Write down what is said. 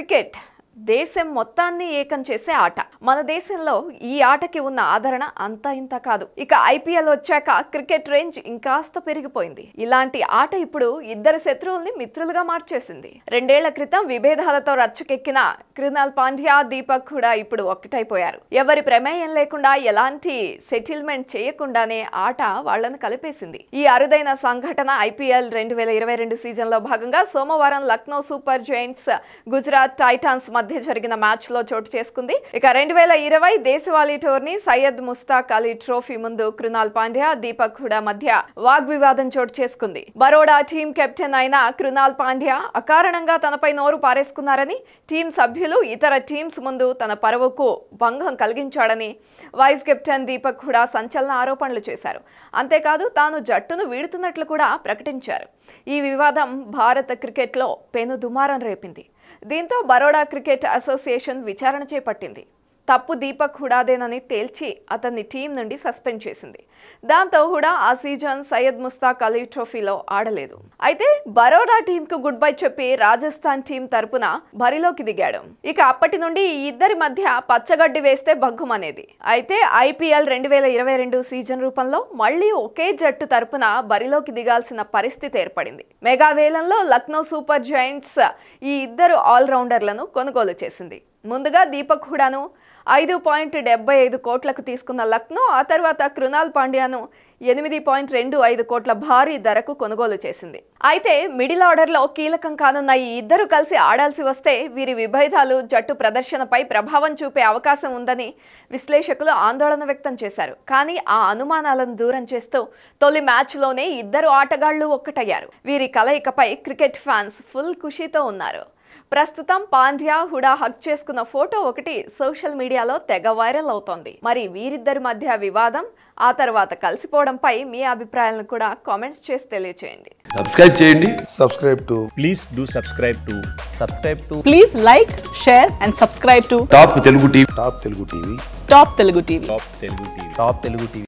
Cricket దేశం మొత్తాన్ని ఏకం చేసే ఆట మన దేశంలో ఈ ఆటకి ఉన్న ఆదరణ అంతా ఇంత కాదు ఇక ఐపీఎల్ వచ్చాక క్రికెట్ రేంజ్ ఇంకాస్త పెరిగిపోయింది ఇలాంటి ఆట ఇప్పుడు ఇద్దరు శత్రువుల్ని మిత్రులుగా మార్చేసింది రెండేళ్ల క్రితం విభేదాలతో రచ్చకెక్కిన కృణాల్ పాండ్యా దీపక్ కూడా ఇప్పుడు ఒక్కటైపోయారు ఎవరి ప్రమేయం లేకుండా ఎలాంటి సెటిల్మెంట్ చేయకుండానే ఆట వాళ్లను కలిపేసింది ఈ అరుదైన సంఘటన ఐపీఎల్ రెండు వేల ఇరవై రెండు సీజన్ లో భాగంగా సోమవారం Lucknow super giants Gujarat titans మధ్య జరిగిన మ్యాచ్ లో చోటు చేసుకుంది ఇక రెండు వేల ఇరవై దేశవాళీ టోర్నీ సయ్యద్ ముస్తాక్ అలీ ట్రోఫీ ముందు కృణాల్ పాండ్యా దీపక్ హుడా మధ్య వాగ్వివాదం చోటు చేసుకుంది బరోడా టీం కెప్టెన్ అయిన కృణాల్ పాండ్యా అకారణంగా తనపై నోరు పారేసుకున్నారని టీం సభ్యులు ఇతర టీమ్స్ ముందు తన పరువుకు భంగం కలిగించాడని వైస్ కెప్టెన్ దీపక్ హుడా సంచలన ఆరోపణలు చేశారు అంతేకాదు తాను జట్టును వీడుతున్నట్లు కూడా ప్రకటించారు ఈ వివాదం భారత క్రికెట్లో పెను దుమారం రేపింది దీంతో బరోడా క్రికెట్ అసోసియేషన్ విచారణ చేపట్టింది తప్పు దీపక్ హుడాదేనని తేల్చి అతన్ని టీం నుండి సస్పెండ్ చేసింది దాంతో హుడా ఆ సీజన్ సయ్యద్ ముస్తాక్ అలీ ట్రోఫీలో ఆడలేదు అయితే బరోడా టీంకు గుడ్ బై చెప్పి రాజస్థాన్ టీం తరపున బరిలోకి దిగాడు ఇక అప్పటి నుండి ఈ ఇద్దరి మధ్య పచ్చగడ్డి వేస్తే బగ్గుమనేది అయితే ఐపీఎల్ రెండు వేల ఇరవై రెండు సీజన్ రూపంలో మళ్ళీ ఒకే జట్టు తరపున బరిలోకి దిగాల్సిన పరిస్థితి ఏర్పడింది మెగా వేలంలో లక్నో సూపర్ జైంట్స్ ఈ ఇద్దరు ఆల్రౌండర్లను కొనుగోలు చేసింది ముందుగా దీపక్ హుడాను ఐదు పాయింట్ డెబ్బై ఐదు కోట్లకు తీసుకున్న లక్నో ఆ తర్వాత కృణాల్ పాండ్యాను ఎనిమిది పాయింట్ రెండు ఐదు కోట్ల భారీ ధరకు కొనుగోలు చేసింది అయితే మిడిల్ ఆర్డర్లో కీలకం కానున్న ఈ ఇద్దరు కలిసి ఆడాల్సి వస్తే వీరి విభేదాలు జట్టు ప్రదర్శనపై ప్రభావం చూపే అవకాశం ఉందని విశ్లేషకులు ఆందోళన వ్యక్తం చేశారు కానీ ఆ అనుమానాలను దూరం చేస్తూ తొలి మ్యాచ్లోనే ఇద్దరు ఆటగాళ్లు ఒక్కటయ్యారు వీరి కలయికపై క్రికెట్ ఫ్యాన్స్ ఫుల్ ఖుషీతో ఉన్నారు ప్రస్తుతం పాండ్యా హుడా హక్ చేసుకున్న ఫోటో ఒకటి సోషల్ మీడియాలో తెగ వైరల్ అవుతోంది మరి వీరిద్దరి మధ్య వివాదం ఆ తర్వాత కలిసిపోవడంపై మీ అభిప్రాయాలను కూడా కామెంట్స్ చేసి తెలియచేయండి సబ్స్క్రైబ్ చేయండి subscribe to please do subscribe to subscribe to Please like, share, and subscribe to top Telugu TV Top Telugu TV. Top Telugu TV. top telugu tv top telugu tv